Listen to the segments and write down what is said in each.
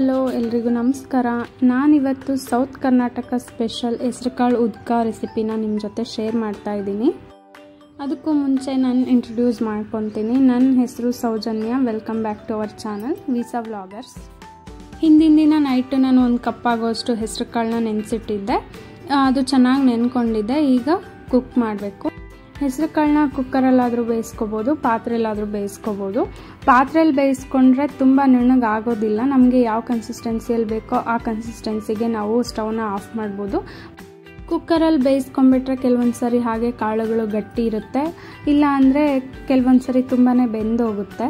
hello ಎಲ್ರಿಗೂ ನಮಸ್ಕಾರ ನಾನಿವತ್ತು ಸೌತ್ ಕರ್ನಾಟಕ ಸ್ಪೆಷಲ್ ಹೆಸ್ರುಕಾಳು ಉದ್ಕ ರೆಸಿಪಿನ ನಿಮ್ಮ ಜೊತೆ ಶೇರ್ ಮಾಡ್ತಾ ಇದ್ದೀನಿ ಅದಕ್ಕೂ ಮುಂಚೆ ನಾನು ಇಂಟ್ರೊಡ್ಯೂಸ್ ಮಾಡ್ಕೊತೀನಿ ನನ್ನ ಹೆಸರು Soujanya welcome back to our channel visa vloggers ಹಿಂದಿನ ದಿನ ನೈಟು ನಾನು ಒಂದು ಕಪ್ ಆಗೋಷ್ಟು ಹೆಸ್ರು ಕಾಳನ್ನ ನೆನೆಸಿಟ್ಟಿದ್ದೆ ಅದು ಚೆನ್ನಾಗಿ ನೆನ್ಕೊಂಡಿದ್ದೆ ಈಗ ಕುಕ್ ಮಾಡಬೇಕು ಹೆಸರು ಕಾಳನ್ನ ಕುಕ್ಕರಲ್ಲಾದರೂ ಬೇಯಿಸ್ಕೋಬೋದು ಪಾತ್ರೆಯಲ್ಲಾದರೂ ಬೇಯಿಸ್ಕೋಬೋದು ಪಾತ್ರೆಯಲ್ಲಿ ಬೇಯಿಸ್ಕೊಂಡ್ರೆ ತುಂಬ ನುಣ್ಣಗೆ ಆಗೋದಿಲ್ಲ ನಮಗೆ ಯಾವ ಕನ್ಸಿಸ್ಟೆನ್ಸಿಯಲ್ಲಿ ಬೇಕೋ ಆ ಕನ್ಸಿಸ್ಟೆನ್ಸಿಗೆ ನಾವು ಸ್ಟವ್ನ ಆಫ್ ಮಾಡ್ಬೋದು ಕುಕ್ಕರಲ್ಲಿ ಬೇಯಿಸ್ಕೊಂಡ್ಬಿಟ್ರೆ ಕೆಲವೊಂದು ಸರಿ ಹಾಗೆ ಕಾಳುಗಳು ಗಟ್ಟಿ ಇರುತ್ತೆ ಇಲ್ಲ ಅಂದರೆ ಕೆಲವೊಂದು ಸರಿ ತುಂಬಾ ಬೆಂದೋಗುತ್ತೆ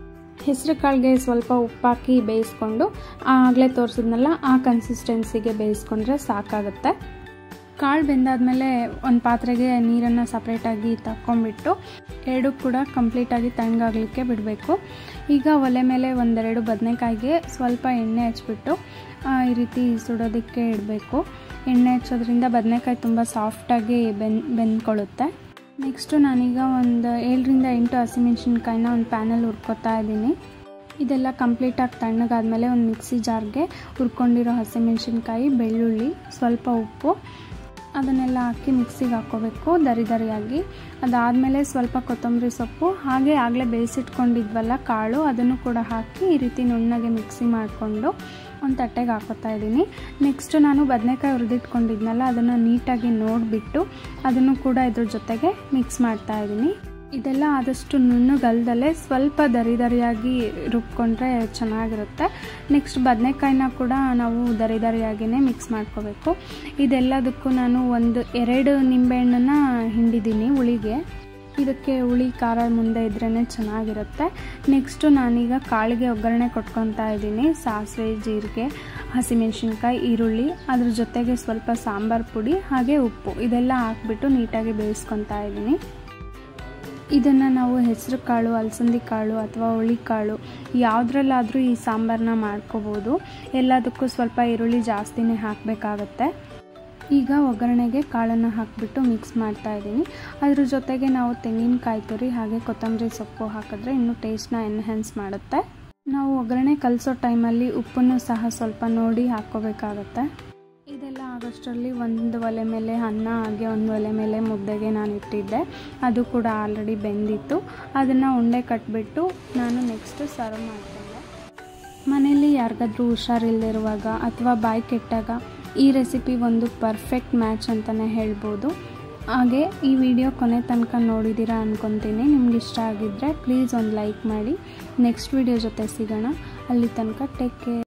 ಹೆಸರು ಕಾಳಿಗೆ ಸ್ವಲ್ಪ ಉಪ್ಪಾಕಿ ಬೇಯಿಸ್ಕೊಂಡು ಆಗಲೇ ತೋರಿಸಿದ್ನಲ್ಲ ಆ ಕನ್ಸಿಸ್ಟೆನ್ಸಿಗೆ ಬೇಯಿಸ್ಕೊಂಡ್ರೆ ಸಾಕಾಗುತ್ತೆ ಕಾಳು ಬೆಂದಾದಮೇಲೆ ಒಂದು ಪಾತ್ರೆಗೆ ನೀರನ್ನು ಸಪ್ರೇಟಾಗಿ ತಕ್ಕೊಂಬಿಟ್ಟು ಎರಡು ಕೂಡ ಕಂಪ್ಲೀಟಾಗಿ ತಣ್ಣಗಾಗಲಿಕ್ಕೆ ಬಿಡಬೇಕು ಈಗ ಒಲೆ ಮೇಲೆ ಒಂದೆರಡು ಬದನೆಕಾಯಿಗೆ ಸ್ವಲ್ಪ ಎಣ್ಣೆ ಹಚ್ಬಿಟ್ಟು ಈ ರೀತಿ ಸುಡೋದಕ್ಕೆ ಇಡಬೇಕು ಎಣ್ಣೆ ಹಚ್ಚೋದ್ರಿಂದ ಬದನೆಕಾಯಿ ತುಂಬ ಸಾಫ್ಟಾಗಿ ಬೆನ್ ಬೆಂದ್ಕೊಳ್ಳುತ್ತೆ ನೆಕ್ಸ್ಟು ನಾನೀಗ ಒಂದು ಏಳರಿಂದ ಎಂಟು ಹಸಿಮೆಣ್ಸಿನ್ಕಾಯಿನ ಒಂದು ಪ್ಯಾನಲ್ಲಿ ಹುರ್ಕೋತಾ ಇದ್ದೀನಿ ಇದೆಲ್ಲ ಕಂಪ್ಲೀಟಾಗಿ ತಣ್ಣಗಾದ್ಮೇಲೆ ಒಂದು ಮಿಕ್ಸಿ ಜಾರ್ಗೆ ಹುರ್ಕೊಂಡಿರೋ ಹಸಿಮೆಣ್ಸಿನ್ಕಾಯಿ ಬೆಳ್ಳುಳ್ಳಿ ಸ್ವಲ್ಪ ಉಪ್ಪು ಅದನ್ನೆಲ್ಲ ಹಾಕಿ ಮಿಕ್ಸಿಗೆ ಹಾಕ್ಕೋಬೇಕು ದರಿ ದರಿಯಾಗಿ ಅದಾದಮೇಲೆ ಸ್ವಲ್ಪ ಕೊತ್ತಂಬರಿ ಸೊಪ್ಪು ಹಾಗೆ ಆಗಲೇ ಬೇಯಿಸಿಟ್ಕೊಂಡಿದ್ವಲ್ಲ ಕಾಳು ಅದನ್ನು ಕೂಡ ಹಾಕಿ ಈ ರೀತಿ ನುಣ್ಣಗೆ ಮಿಕ್ಸಿ ಮಾಡಿಕೊಂಡು ಒಂದು ತಟ್ಟೆಗೆ ಹಾಕೋತಾ ಇದ್ದೀನಿ ನೆಕ್ಸ್ಟ್ ನಾನು ಬದನೆಕಾಯಿ ಹುರಿದಿಟ್ಕೊಂಡಿದ್ನಲ್ಲ ಅದನ್ನು ನೀಟಾಗಿ ನೋಡಿಬಿಟ್ಟು ಅದನ್ನು ಕೂಡ ಇದ್ರ ಜೊತೆಗೆ ಮಿಕ್ಸ್ ಮಾಡ್ತಾ ಇದ್ದೀನಿ ಇದೆಲ್ಲ ಆದಷ್ಟು ನುಣ್ಣಗಲ್ದಲ್ಲೇ ಸ್ವಲ್ಪ ದರಿ ದರಿಯಾಗಿ ರುಬ್ಕೊಂಡ್ರೆ ಚೆನ್ನಾಗಿರುತ್ತೆ ನೆಕ್ಸ್ಟ್ ಬದನೆಕಾಯಿನ ಕೂಡ ನಾವು ದರಿ ದರಿಯಾಗಿಯೇ ಮಿಕ್ಸ್ ಮಾಡ್ಕೋಬೇಕು ಇದೆಲ್ಲದಕ್ಕೂ ನಾನು ಒಂದು ಎರಡು ನಿಂಬೆಹಣ್ಣನ್ನು ಹಿಂಡಿದ್ದೀನಿ ಹುಳಿಗೆ ಇದಕ್ಕೆ ಹುಳಿ ಖಾರ ಮುಂದೆ ಇದ್ರೇ ಚೆನ್ನಾಗಿರುತ್ತೆ ನೆಕ್ಸ್ಟು ನಾನೀಗ ಕಾಳಿಗೆ ಒಗ್ಗರಣೆ ಕೊಟ್ಕೊತಾ ಇದ್ದೀನಿ ಸಾಸಿವೆ ಜೀರಿಗೆ ಹಸಿಮೆಣ್ಸಿನ್ಕಾಯಿ ಈರುಳ್ಳಿ ಅದ್ರ ಜೊತೆಗೆ ಸ್ವಲ್ಪ ಸಾಂಬಾರು ಪುಡಿ ಹಾಗೆ ಉಪ್ಪು ಇದೆಲ್ಲ ಹಾಕ್ಬಿಟ್ಟು ನೀಟಾಗಿ ಬೇಯಿಸ್ಕೊತಾ ಇದ್ದೀನಿ ಇದನ್ನು ನಾವು ಹೆಸರು ಕಾಳು ಅಲಸಂದಿ ಕಾಳು ಅಥವಾ ಕಾಳು ಯಾವುದ್ರಲ್ಲಾದರೂ ಈ ಸಾಂಬಾರನ್ನ ಮಾಡ್ಕೋಬೋದು ಎಲ್ಲದಕ್ಕೂ ಸ್ವಲ್ಪ ಈರುಳ್ಳಿ ಜಾಸ್ತಿನೇ ಹಾಕಬೇಕಾಗತ್ತೆ ಈಗ ಒಗ್ಗರಣೆಗೆ ಕಾಳನ್ನು ಹಾಕಿಬಿಟ್ಟು ಮಿಕ್ಸ್ ಮಾಡ್ತಾ ಇದ್ದೀನಿ ಅದ್ರ ಜೊತೆಗೆ ನಾವು ತೆಂಗಿನಕಾಯಿ ತುರಿ ಹಾಗೆ ಕೊತ್ತಂಬರಿ ಸೊಪ್ಪು ಹಾಕಿದ್ರೆ ಇನ್ನೂ ಟೇಸ್ಟ್ನ ಎನ್ಹ್ಯಾನ್ಸ್ ಮಾಡುತ್ತೆ ನಾವು ಒಗ್ಗರಣೆ ಕಲಿಸೋ ಟೈಮಲ್ಲಿ ಉಪ್ಪನ್ನು ಸಹ ಸ್ವಲ್ಪ ನೋಡಿ ಹಾಕ್ಕೋಬೇಕಾಗತ್ತೆ ಇದೆಲ್ಲ ಆಗೋಷ್ಟರಲ್ಲಿ ಒಂದು ಒಲೆ ಮೇಲೆ ಅನ್ನ ಹಾಗೆ ಒಂದು ಒಲೆ ಮೇಲೆ ಮುದ್ದೆಗೆ ನಾನು ಇಟ್ಟಿದ್ದೆ ಅದು ಕೂಡ ಆಲ್ರೆಡಿ ಬೆಂದಿತ್ತು ಅದನ್ನು ಉಂಡೆ ಕಟ್ಬಿಟ್ಟು ನಾನು ನೆಕ್ಸ್ಟು ಸರ್ವ್ ಮಾಡ್ಕೊಂಡೆ ಮನೇಲಿ ಯಾರಿಗಾದ್ರೂ ಹುಷಾರಿಲ್ಲದಿರುವಾಗ ಅಥವಾ ಬಾಯಿ ಕೆಟ್ಟಾಗ ಈ ರೆಸಿಪಿ ಒಂದು ಪರ್ಫೆಕ್ಟ್ ಮ್ಯಾಚ್ ಅಂತಲೇ ಹೇಳ್ಬೋದು ಹಾಗೆ ಈ ವಿಡಿಯೋ ಕೊನೆ ತನಕ ನೋಡಿದ್ದೀರಾ ಅಂದ್ಕೊತೀನಿ ನಿಮ್ಗೆ ಇಷ್ಟ ಆಗಿದ್ದರೆ ಪ್ಲೀಸ್ ಒಂದು ಲೈಕ್ ಮಾಡಿ ನೆಕ್ಸ್ಟ್ ವಿಡಿಯೋ ಜೊತೆ ಸಿಗೋಣ ಅಲ್ಲಿ ತನಕ ಟೇಕ್ ಕೇರ್